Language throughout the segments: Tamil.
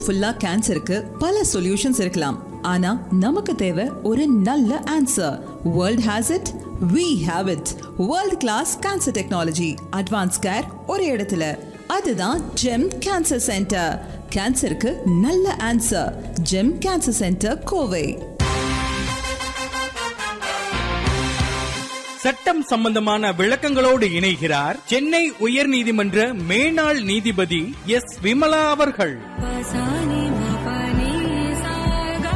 ஃபுல்லா கேன்சருக்கு பல சொல்யூஷன்ஸ் இருக்கலாம் ஆனா நமக்கு தேவை ஒரு நல்ல answer world has it we have it world class cancer technology advance care ஒரு இடத்துல அதுதான் ஜெம் கேன்சர் சென்டர் கேன்சருக்கு நல்ல answer gem cancer centre Kovai சட்டம் சம்பந்தமான விளக்கங்களோடு இணைகிறார் சென்னை உயர்நீதிமன்ற மேனாள் நீதிபதி எஸ் விமலா அவர்கள் பசானி மபனி சாகா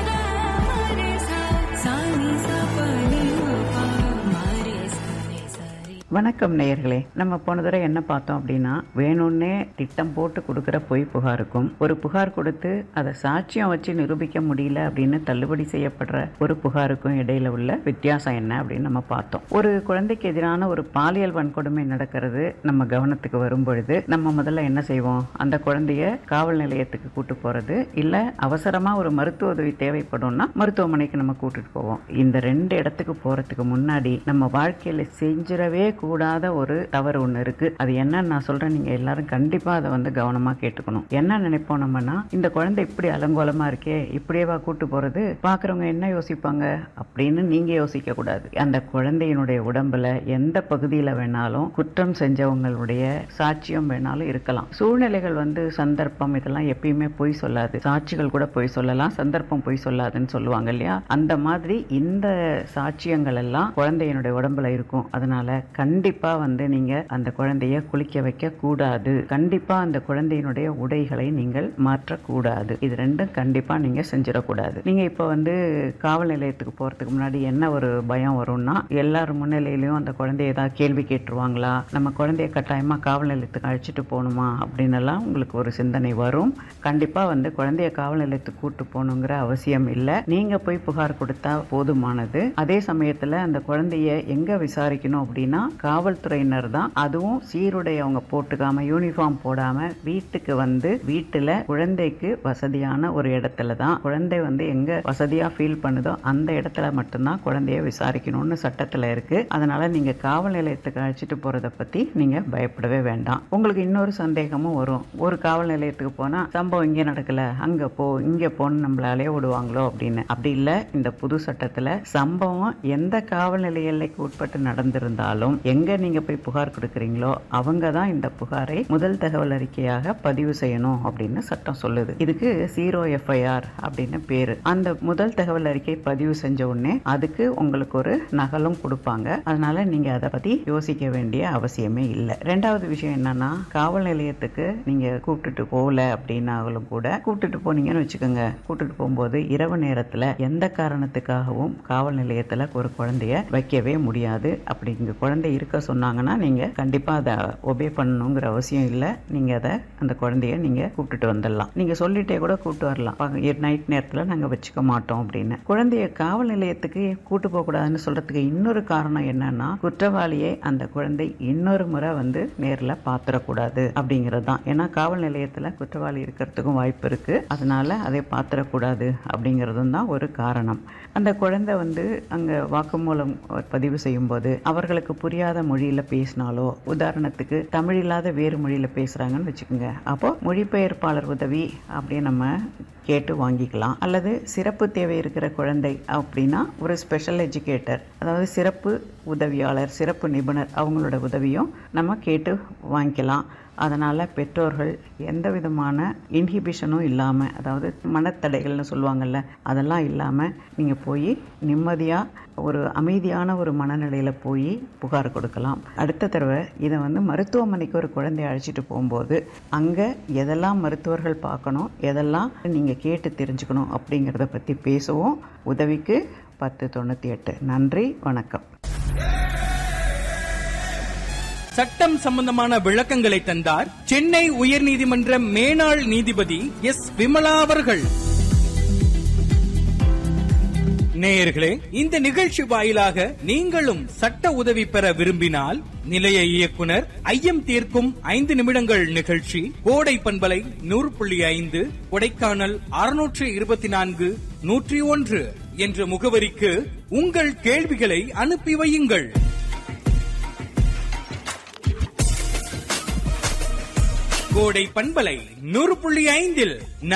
மரே சா சானி சபனி மபா மரே சரி சரி வணக்கம் நேயர்களே நம்ம போன தடவை என்ன பார்த்தோம் அப்படின்னா வேணும்னே திட்டம் போட்டு கொடுக்குற பொய் புகாருக்கும் ஒரு புகார் கொடுத்து அதை சாட்சியம் வச்சு நிரூபிக்க முடியல அப்படின்னு தள்ளுபடி செய்யப்படுற ஒரு புகாருக்கும் இடையில உள்ள வித்தியாசம் என்ன அப்படின்னு நம்ம பார்த்தோம் ஒரு குழந்தைக்கு எதிரான ஒரு பாலியல் வன்கொடுமை நடக்கிறது நம்ம கவனத்துக்கு வரும் பொழுது நம்ம முதல்ல என்ன செய்வோம் அந்த குழந்தைய காவல் நிலையத்துக்கு கூட்டு போறது இல்ல அவசரமா ஒரு மருத்துவ உதவி தேவைப்படும்னா மருத்துவமனைக்கு நம்ம கூட்டிட்டு போவோம் இந்த ரெண்டு இடத்துக்கு போறதுக்கு முன்னாடி நம்ம வாழ்க்கையில செஞ்சிடவே கூடாத ஒரு தவறு ஒண்ணு இருக்கு அது என்னன்னு நான் சொல்றேன் நீங்க எல்லாரும் கண்டிப்பா அதை வந்து கவனமா கேட்டுக்கணும் என்ன நினைப்போம் நம்மனா இந்த குழந்தை இப்படி அலங்கோலமா இருக்கே இப்படியேவா கூட்டு போறது பாக்குறவங்க என்ன யோசிப்பாங்க அப்படின்னு நீங்க யோசிக்க கூடாது அந்த குழந்தையினுடைய உடம்புல எந்த பகுதியில வேணாலும் குற்றம் செஞ்சவங்களுடைய சாட்சியம் வேணாலும் இருக்கலாம் சூழ்நிலைகள் வந்து சந்தர்ப்பம் இதெல்லாம் எப்பயுமே பொய் சொல்லாது சாட்சிகள் கூட பொய் சொல்லலாம் சந்தர்ப்பம் பொய் சொல்லாதுன்னு சொல்லுவாங்க இல்லையா அந்த மாதிரி இந்த சாட்சியங்கள் எல்லாம் குழந்தையினுடைய உடம்புல இருக்கும் அதனால கண்டிப்பா வந்து நீங்க அந்த குழந்தைய குளிக்க வைக்க கூடாது கண்டிப்பா அந்த குழந்தையினுடைய உடைகளை நீங்கள் மாற்றக்கூடாது இது ரெண்டும் கண்டிப்பா நீங்க செஞ்சிடக்கூடாது நீங்க இப்ப வந்து காவல் நிலையத்துக்கு போறதுக்கு முன்னாடி என்ன ஒரு பயம் வரும்னா எல்லார் முன்னிலையிலயும் அந்த குழந்தைய ஏதாவது கேள்வி கேட்டுருவாங்களா நம்ம குழந்தைய கட்டாயமா காவல் நிலையத்துக்கு அழைச்சிட்டு போகணுமா அப்படின்னு எல்லாம் உங்களுக்கு ஒரு சிந்தனை வரும் கண்டிப்பா வந்து குழந்தைய காவல் நிலையத்துக்கு கூட்டு போகணுங்கிற அவசியம் இல்லை நீங்க போய் புகார் கொடுத்தா போதுமானது அதே சமயத்துல அந்த குழந்தைய எங்க விசாரிக்கணும் அப்படின்னா காவல்துறையினர் தான் அதுவும் சீருடை அவங்க போட்டுக்காம யூனிஃபார்ம் போடாம வீட்டுக்கு வந்து வீட்டுல குழந்தைக்கு வசதியான ஒரு இடத்துல தான் குழந்தை வந்து எங்க வசதியா ஃபீல் பண்ணுதோ அந்த இடத்துல மட்டும்தான் குழந்தைய விசாரிக்கணும்னு சட்டத்துல இருக்கு அதனால நீங்க காவல் நிலையத்துக்கு அழைச்சிட்டு போறத பத்தி நீங்க பயப்படவே வேண்டாம் உங்களுக்கு இன்னொரு சந்தேகமும் வரும் ஒரு காவல் நிலையத்துக்கு போனா சம்பவம் இங்க நடக்கல அங்க போ இங்க போன்னு நம்மளாலே விடுவாங்களோ அப்படின்னு அப்படி இல்ல இந்த புது சட்டத்துல சம்பவம் எந்த காவல் நிலைய எல்லைக்கு உட்பட்டு நடந்திருந்தாலும் எங்க நீங்க போய் புகார் கொடுக்குறீங்களோ அவங்க தான் இந்த புகாரை முதல் தகவல் அறிக்கையாக பதிவு செய்யணும் அப்படின்னு சட்டம் சொல்லுது இதுக்கு ஜீரோ எஃப்ஐஆர் அப்படின்னு பேரு அந்த முதல் தகவல் அறிக்கை பதிவு செஞ்ச உடனே அதுக்கு உங்களுக்கு ஒரு நகலும் கொடுப்பாங்க அதனால நீங்க அதை பத்தி யோசிக்க வேண்டிய அவசியமே இல்லை ரெண்டாவது விஷயம் என்னன்னா காவல் நிலையத்துக்கு நீங்க கூப்பிட்டுட்டு போகல அப்படின்னாலும் கூட கூப்பிட்டுட்டு போனீங்கன்னு வச்சுக்கோங்க கூட்டிட்டு போகும்போது இரவு நேரத்துல எந்த காரணத்துக்காகவும் காவல் நிலையத்துல ஒரு குழந்தைய வைக்கவே முடியாது அப்படி இங்க குழந்தை இருக்க சொன்னாங்கன்னா நீங்க கண்டிப்பா அதை ஒபே பண்ணணுங்கிற அவசியம் இல்லை நீங்க அதை அந்த குழந்தைய நீங்க கூப்பிட்டுட்டு வந்துடலாம் நீங்க சொல்லிட்டே கூட கூப்பிட்டு வரலாம் நைட் நேரத்துல நாங்க வச்சுக்க மாட்டோம் அப்படின்னு குழந்தைய காவல் நிலையத்துக்கு கூட்டு போக கூடாதுன்னு சொல்றதுக்கு இன்னொரு காரணம் என்னன்னா குற்றவாளியை அந்த குழந்தை இன்னொரு முறை வந்து நேர்ல பாத்திரக்கூடாது அப்படிங்கிறது தான் ஏன்னா காவல் நிலையத்துல குற்றவாளி இருக்கிறதுக்கும் வாய்ப்பு இருக்கு அதனால அதை பாத்திரக்கூடாது அப்படிங்கிறதும் தான் ஒரு காரணம் அந்த குழந்தை வந்து அங்க வாக்குமூலம் பதிவு செய்யும்போது அவர்களுக்கு புரியாத மொழியில பேசினாலோ உதாரணத்துக்கு தமிழ் இல்லாத வேறு மொழியில பேசுறாங்கன்னு வச்சுக்கோங்க அப்போ மொழிபெயர்ப்பாளர் உதவி அப்படியே நம்ம கேட்டு வாங்கிக்கலாம் அல்லது சிறப்பு தேவை இருக்கிற குழந்தை அப்படின்னா ஒரு ஸ்பெஷல் எஜுகேட்டர் அதாவது சிறப்பு உதவியாளர் சிறப்பு நிபுணர் அவங்களோட உதவியும் நம்ம கேட்டு வாங்கிக்கலாம் அதனால் பெற்றோர்கள் எந்த விதமான இன்ஹிபிஷனும் இல்லாமல் அதாவது மனத்தடைகள்னு சொல்லுவாங்கள்ல அதெல்லாம் இல்லாமல் நீங்கள் போய் நிம்மதியாக ஒரு அமைதியான ஒரு மனநிலையில் போய் புகார் கொடுக்கலாம் அடுத்த தடவை இதை வந்து மருத்துவமனைக்கு ஒரு குழந்தைய அழைச்சிட்டு போகும்போது அங்கே எதெல்லாம் மருத்துவர்கள் பார்க்கணும் எதெல்லாம் நீங்கள் கேட்டு தெரிஞ்சுக்கணும் அப்படிங்கிறத பற்றி பேசுவோம் உதவிக்கு பத்து தொண்ணூற்றி எட்டு நன்றி வணக்கம் சட்டம் சம்பந்தமான விளக்கங்களை தந்தார் சென்னை உயர்நீதிமன்ற மேனாள் நீதிபதி எஸ் விமலா அவர்கள் நேயர்களே இந்த நிகழ்ச்சி வாயிலாக நீங்களும் சட்ட உதவி பெற விரும்பினால் நிலைய இயக்குனர் ஐயம் தீர்க்கும் ஐந்து நிமிடங்கள் நிகழ்ச்சி கோடை பண்பலை நூறு புள்ளி ஐந்து கொடைக்கானல் அறுநூற்று இருபத்தி நான்கு நூற்றி ஒன்று என்ற முகவரிக்கு உங்கள் கேள்விகளை அனுப்பி வையுங்கள் கோடை பண்பலை நூறு புள்ளி ஐந்தில்